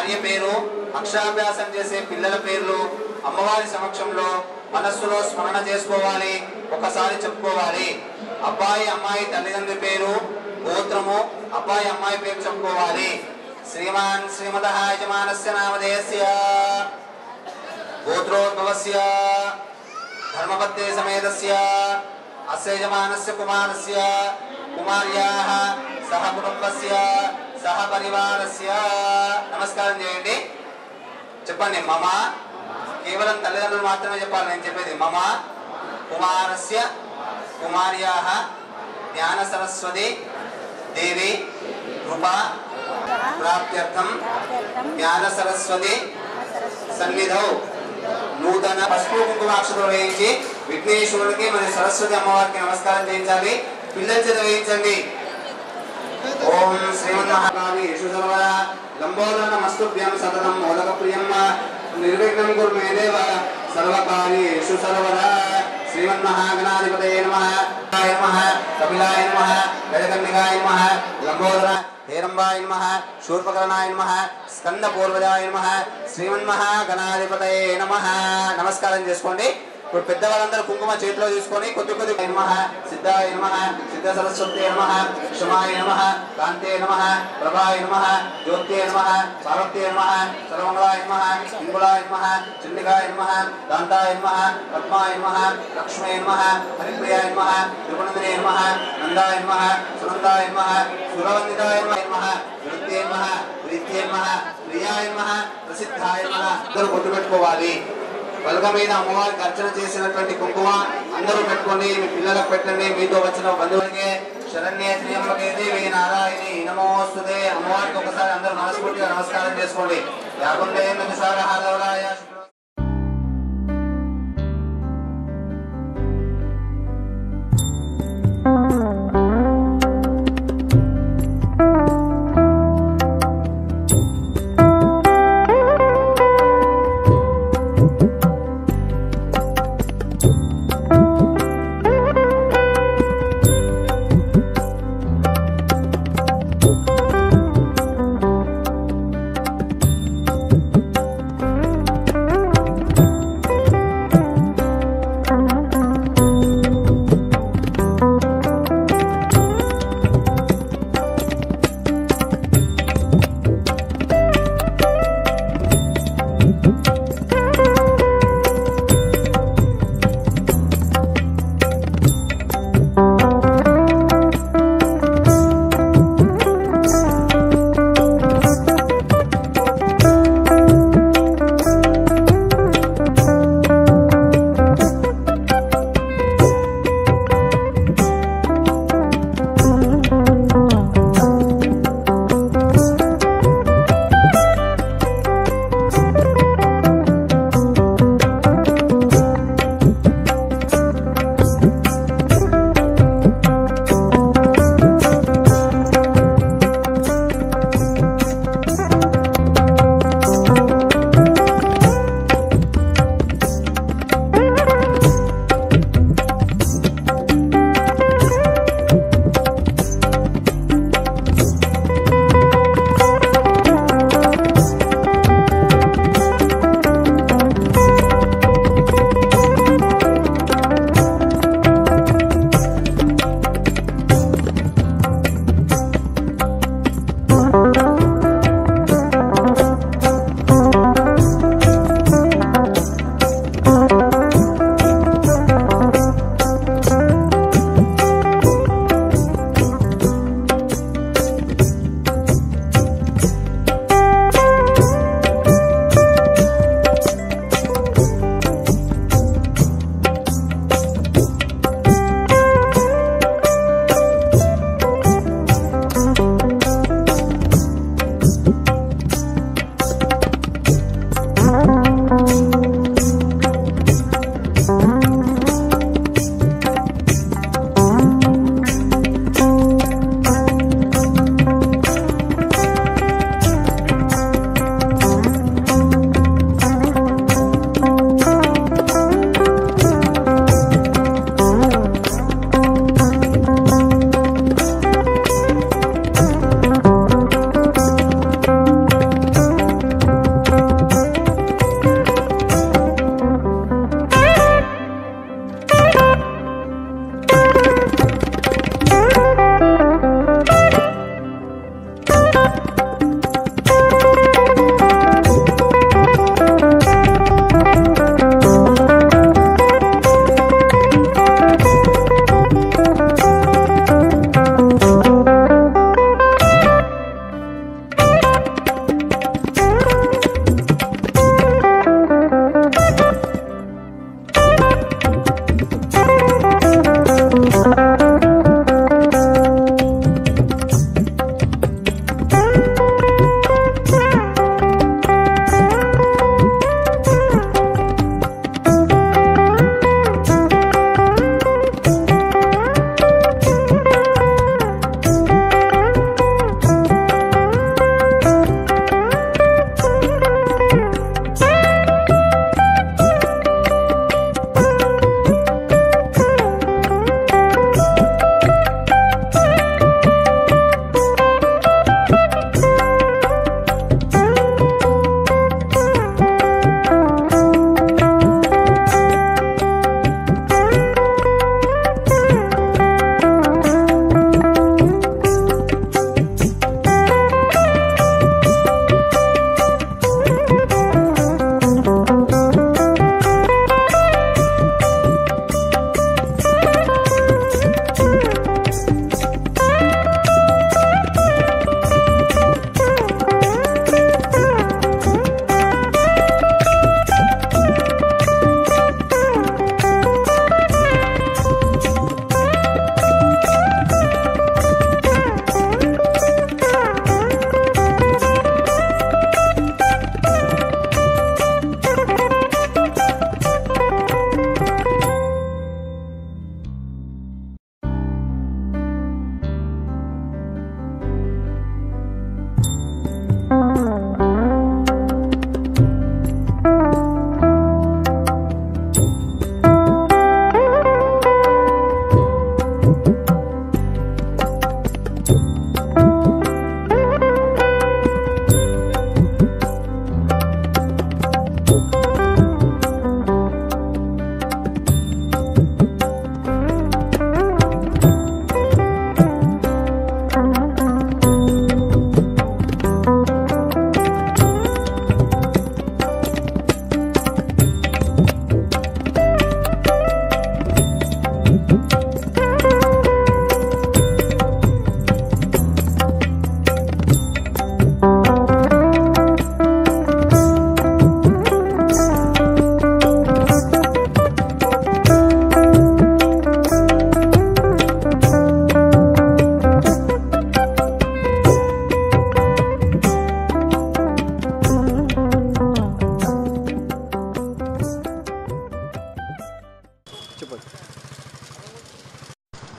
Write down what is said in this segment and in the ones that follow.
భార్య పేరు అక్షరాభ్యాసం చేసే పిల్లల పేర్లు అమ్మవారి సమక్షంలో మనస్సులో స్మరణ చేసుకోవాలి ఒకసారి చెప్పుకోవాలి అబ్బాయి అమ్మాయి తల్లిదండ్రి పేరు గోత్రము అబ్బాయి అమ్మాయి పేరు చెప్పుకోవాలి శ్రీమాన్ శ్రీమత యజమానస్య నామధేయస్య గోత్రోద్భవస్య ధర్మపత్ని సమేతస్య అస్య యజమానస్య కుమారస్య కుమార్యాः సహ కుటుంబస్య సహ పరివారస్య నమస్కారం చేయండి చెప్పండి మమ కేవలం తల్లిదండ్రులు మాత్రమే చెప్పాలి నేను చెప్పేది మమ కుమారస్య కుమార్యాः జ్ఞాన సరస్వతి దేవి కృపా ప్రాప్త్యర్థం జ్ఞాన సరస్వతి సన్నిధౌ నూతన పసుపు కుంకుమ అక్షతలు వేయించి విఘ్నేశ్వరుడికి మరి సరస్వతి అమ్మవారికి నమస్కారం చేయించాలి పిల్లల చేత వేయించండి ఓం శ్రీమన్మహాకాళి యశు సర్వదా లంబోదర మస్తుభ్యం సతతం మోదక ప్రియం నిర్విఘ్నం కురు మే దేవ సర్వకార్య యశు సర్వదా శ్రీమన్మహాగణాధిపతయ నమః శివాయ నమః కపిలాయ నమః గజకర్ణికాయ నమః లంబోదర హేరంబాయ నమః శూర్పకర్ణాయ నమః స్కంద పూర్వజాయ నమః శ్రీమన్మహాగణాధిపతయ నమః నమస్కారం చేసుకోండి ఇప్పుడు పెద్దవాళ్ళందరూ కుంకుమ చేతిలో తీసుకొని కొద్ది కొద్ది నమః సిద్ధాయ నమః సిద్ధ సరస్వతే నమః క్షమాయ నమః కాంతే నమః ప్రభాయ నమః జ్యోతే నమః పార్వతే నమః సర్వమంగళాయ నమః ఇంగుళాయ నమః చండికాయ నమః దాంతాయ నమః పద్మాయ నమః లక్ష్మీ నమః హరిప్రియాయ నమః త్రిపుణందనే నమః నందాయ నమః సునందాయ నమః సురవందితాయ నమః వృత్తే నమః ప్రీత్యే నమః ప్రియాయ నమః ప్రసిద్ధాయ నమః అందరూ గుర్తు పెట్టుకోవాలి పలక మీద అమ్మవారికి అర్చన చేసినటువంటి కుంకుమ అందరూ పెట్టుకోండి మీ పిల్లలకు పెట్టండి మీతో వచ్చిన బంధువులకి శరణ్యే త్రియంబకే దేవి నారాయణి నమోస్తుతే అమ్మవారికి ఒకసారి అందరూ మనస్ఫూర్తిగా నమస్కారం చేసుకోండి యాకుండే నమసార హాదవరాయ శుక్ర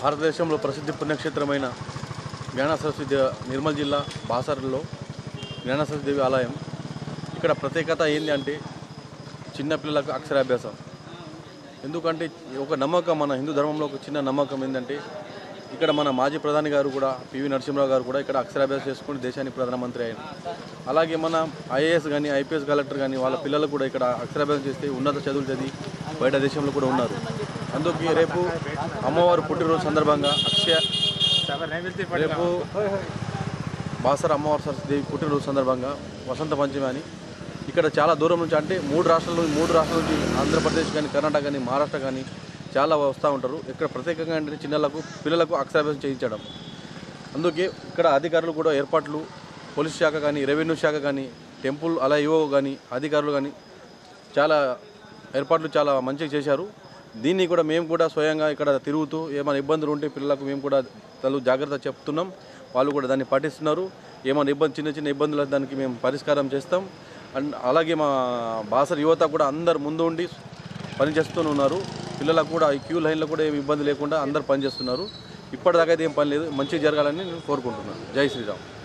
భారతదేశంలో ప్రసిద్ధి పుణ్యక్షేత్రమైన జ్ఞాన సరస్వతి దే- నిర్మల్ జిల్లా బాసర్లో జ్ఞాన సరస్వతి దేవి ఆలయం ఇక్కడ ప్రత్యేకత ఏంటి అంటే చిన్నపిల్లలకు అక్షరాభ్యాసం ఎందుకంటే ఒక నమ్మకం మన హిందూ ధర్మంలో ఒక చిన్న నమ్మకం ఏంటంటే ఇక్కడ మన మాజీ ప్రధాని గారు కూడా పివి నరసింహరావు గారు కూడా ఇక్కడ అక్షరాభ్యాసం చేసుకుని దేశానికి ప్రధానమంత్రి అయ్యారు అలాగే మన ఐఏఎస్ కానీ ఐపీఎస్ కలెక్టర్ కానీ వాళ్ళ పిల్లలు కూడా ఇక్కడ అక్షరాభ్యాసం చేస్తే ఉన్నత చదువులు చదివి బయట దేశంలో కూడా ఉన్నారు అందుకే రేపు అమ్మవారు పుట్టినరోజు సందర్భంగా అక్షయ రేపు బాసర అమ్మవారి సరస్వతి దేవి పుట్టినరోజు సందర్భంగా వసంత పంచమి అని ఇక్కడ చాలా దూరం నుంచి అంటే మూడు రాష్ట్రాల నుంచి మూడు రాష్ట్రాల నుంచి ఆంధ్రప్రదేశ్ కానీ కర్ణాటక కానీ మహారాష్ట్ర కానీ చాలా వస్తూ ఉంటారు ఇక్కడ ప్రత్యేకంగా అంటే చిన్నలకు పిల్లలకు అక్షరాభ్యాసం చేయించడం అందుకే ఇక్కడ అధికారులు కూడా ఏర్పాట్లు పోలీస్ శాఖ కానీ రెవెన్యూ శాఖ కానీ టెంపుల్ అలా ఇవో కానీ అధికారులు కానీ చాలా ఏర్పాట్లు చాలా మంచిగా చేశారు దీన్ని కూడా మేము కూడా స్వయంగా ఇక్కడ తిరుగుతూ ఏమైనా ఇబ్బందులు ఉంటే పిల్లలకు మేము కూడా తలు జాగ్రత్త చెప్తున్నాం వాళ్ళు కూడా దాన్ని పాటిస్తున్నారు ఏమైనా ఇబ్బంది చిన్న చిన్న ఇబ్బందులు దానికి మేము పరిష్కారం చేస్తాం అండ్ అలాగే మా బాసర్ యువత కూడా అందరు ముందు ఉండి పనిచేస్తూనే ఉన్నారు పిల్లలకు కూడా ఈ క్యూ లైన్లో కూడా ఏమి ఇబ్బంది లేకుండా అందరు పనిచేస్తున్నారు ఇప్పటిదాకా అయితే ఏం పని లేదు మంచిగా జరగాలని నేను కోరుకుంటున్నాను జై శ్రీరామ్